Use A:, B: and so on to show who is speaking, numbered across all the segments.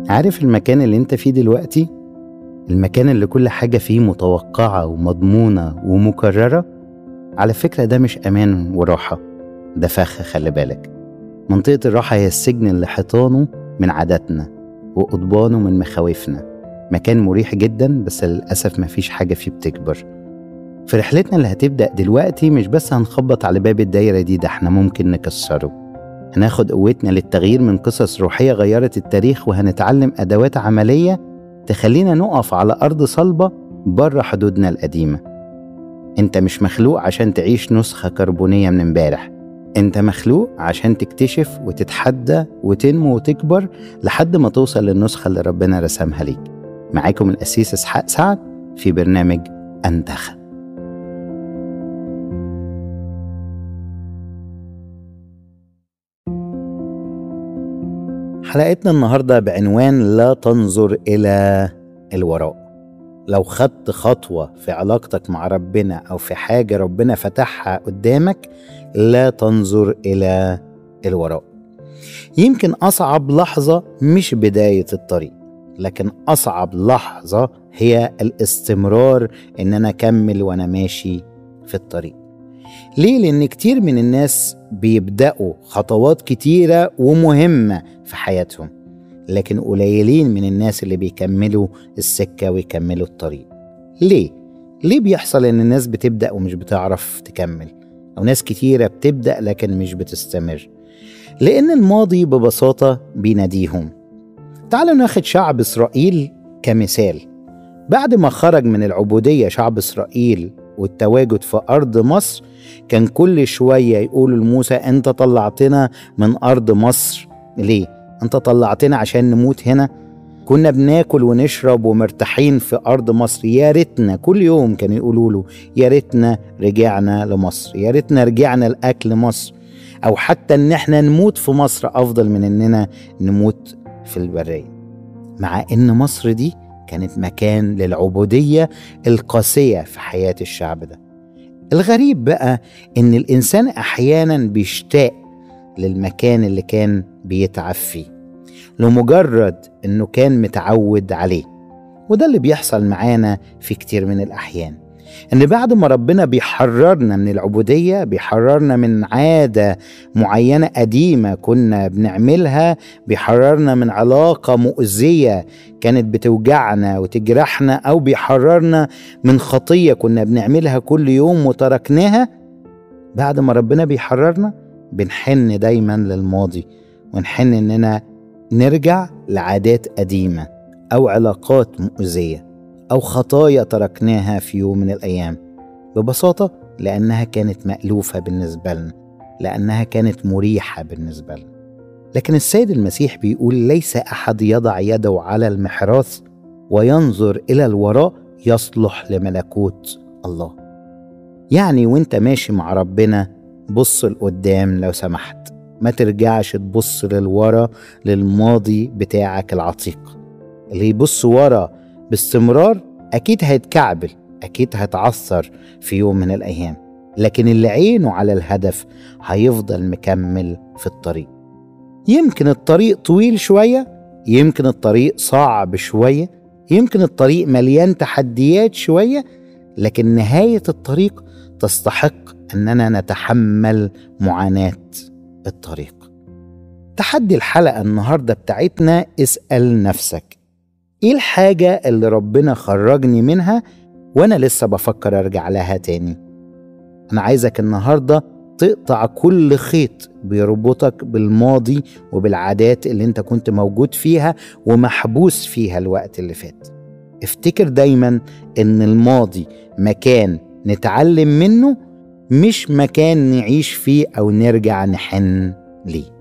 A: عارف المكان اللي انت فيه دلوقتي المكان اللي كل حاجة فيه متوقعة ومضمونة ومكررة على فكرة ده مش أمان وراحة ده فخ خلي بالك منطقة الراحة هي السجن اللي حيطانه من عاداتنا وقضبانه من مخاوفنا مكان مريح جدا بس للأسف مفيش حاجة فيه بتكبر في رحلتنا اللي هتبدأ دلوقتي مش بس هنخبط على باب الدايرة دي ده احنا ممكن نكسره هناخد قوتنا للتغيير من قصص روحية غيرت التاريخ وهنتعلم أدوات عملية تخلينا نقف على أرض صلبة بره حدودنا القديمة انت مش مخلوق عشان تعيش نسخة كربونية من امبارح انت مخلوق عشان تكتشف وتتحدى وتنمو وتكبر لحد ما توصل للنسخة اللي ربنا رسمها ليك معاكم الأسيس إسحاق سعد في برنامج أنتخب حلقتنا النهاردة بعنوان لا تنظر إلى الوراء لو خدت خطوة في علاقتك مع ربنا أو في حاجة ربنا فتحها قدامك لا تنظر إلى الوراء يمكن أصعب لحظة مش بداية الطريق لكن أصعب لحظة هي الاستمرار إن أنا أكمل وأنا ماشي في الطريق ليه؟ لأن كتير من الناس بيبدأوا خطوات كتيرة ومهمة في حياتهم لكن قليلين من الناس اللي بيكملوا السكة ويكملوا الطريق ليه؟ ليه بيحصل إن الناس بتبدأ ومش بتعرف تكمل؟ أو ناس كتيرة بتبدأ لكن مش بتستمر لأن الماضي ببساطة بيناديهم تعالوا ناخد شعب إسرائيل كمثال بعد ما خرج من العبودية شعب إسرائيل والتواجد في أرض مصر كان كل شوية يقولوا لموسى أنت طلعتنا من أرض مصر ليه؟ أنت طلعتنا عشان نموت هنا؟ كنا بناكل ونشرب ومرتاحين في أرض مصر يا ريتنا كل يوم كانوا يقولوا له يا ريتنا رجعنا لمصر يا ريتنا رجعنا لأكل مصر أو حتى إن إحنا نموت في مصر أفضل من إننا نموت في البرية مع إن مصر دي كانت مكان للعبودية القاسية في حياة الشعب ده الغريب بقى إن الإنسان أحيانا بيشتاق للمكان اللي كان بيتعب فيه لمجرد إنه كان متعود عليه وده اللي بيحصل معانا في كتير من الأحيان ان بعد ما ربنا بيحررنا من العبوديه بيحررنا من عاده معينه قديمه كنا بنعملها بيحررنا من علاقه مؤذيه كانت بتوجعنا وتجرحنا او بيحررنا من خطيه كنا بنعملها كل يوم وتركناها بعد ما ربنا بيحررنا بنحن دايما للماضي ونحن اننا نرجع لعادات قديمه او علاقات مؤذيه أو خطايا تركناها في يوم من الأيام ببساطة لأنها كانت مألوفة بالنسبة لنا لأنها كانت مريحة بالنسبة لنا لكن السيد المسيح بيقول ليس أحد يضع يده على المحراث وينظر إلى الوراء يصلح لملكوت الله يعني وانت ماشي مع ربنا بص لقدام لو سمحت ما ترجعش تبص للورا للماضي بتاعك العتيق اللي يبص ورا باستمرار أكيد هيتكعبل أكيد هيتعثر في يوم من الأيام لكن اللي عينه على الهدف هيفضل مكمل في الطريق يمكن الطريق طويل شوية يمكن الطريق صعب شوية يمكن الطريق مليان تحديات شوية لكن نهاية الطريق تستحق أننا نتحمل معاناة الطريق تحدي الحلقة النهاردة بتاعتنا اسأل نفسك ايه الحاجة اللي ربنا خرجني منها وانا لسه بفكر ارجع لها تاني انا عايزك النهاردة تقطع كل خيط بيربطك بالماضي وبالعادات اللي انت كنت موجود فيها ومحبوس فيها الوقت اللي فات افتكر دايما ان الماضي مكان نتعلم منه مش مكان نعيش فيه او نرجع نحن ليه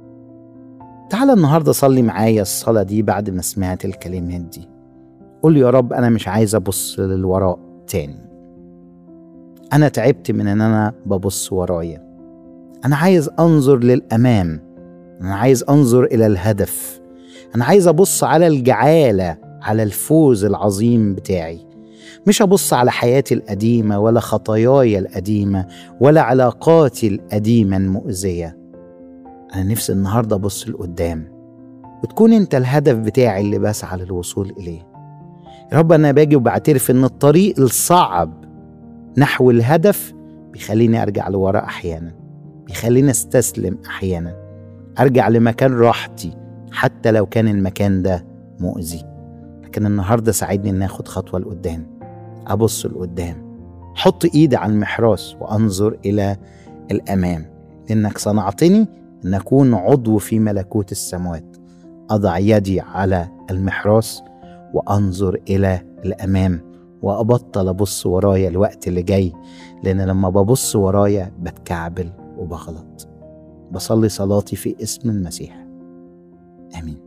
A: تعالى النهارده صلي معايا الصلاة دي بعد ما سمعت الكلمات دي قول يا رب أنا مش عايز أبص للوراء تاني أنا تعبت من إن أنا ببص ورايا أنا عايز أنظر للأمام أنا عايز أنظر إلى الهدف أنا عايز أبص على الجعالة على الفوز العظيم بتاعي مش أبص على حياتي القديمة ولا خطاياي القديمة ولا علاقاتي القديمة المؤذية أنا نفسي النهاردة أبص لقدام وتكون انت الهدف بتاعي اللي بسعى للوصول اليه يا رب انا باجي وبعترف ان الطريق الصعب نحو الهدف بيخليني ارجع لورا احيانا بيخليني استسلم احيانا ارجع لمكان راحتي حتى لو كان المكان ده مؤذي لكن النهارده ساعدني ان اخد خطوه لقدام ابص لقدام حط ايدي على المحراس وانظر الى الامام انك صنعتني ان اكون عضو في ملكوت السماوات اضع يدي على المحراس وانظر الى الامام وابطل ابص ورايا الوقت اللي جاي لان لما ببص ورايا بتكعبل وبغلط بصلي صلاتي في اسم المسيح امين